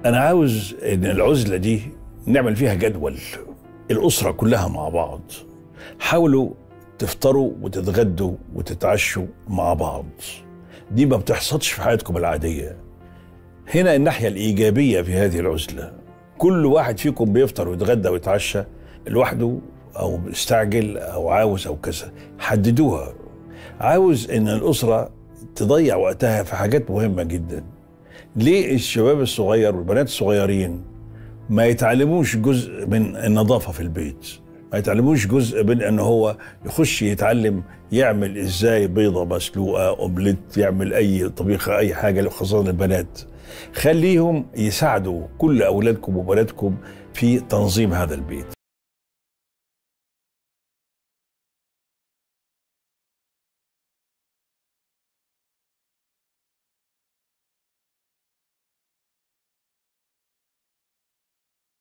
انا عاوز ان العزله دي نعمل فيها جدول الاسره كلها مع بعض حاولوا تفطروا وتتغدوا وتتعشوا مع بعض دي ما بتحصلش في حياتكم العاديه هنا الناحيه الايجابيه في هذه العزله كل واحد فيكم بيفطر ويتغدى ويتعشى لوحده او مستعجل او عاوز او كذا حددوها عاوز ان الاسره تضيع وقتها في حاجات مهمه جدا ليه الشباب الصغير والبنات الصغيرين ما يتعلموش جزء من النظافه في البيت ما يتعلموش جزء من ان هو يخش يتعلم يعمل ازاي بيضه مسلوقه اومليت يعمل اي طبيخه اي حاجه خاصه البنات خليهم يساعدوا كل اولادكم وبناتكم في تنظيم هذا البيت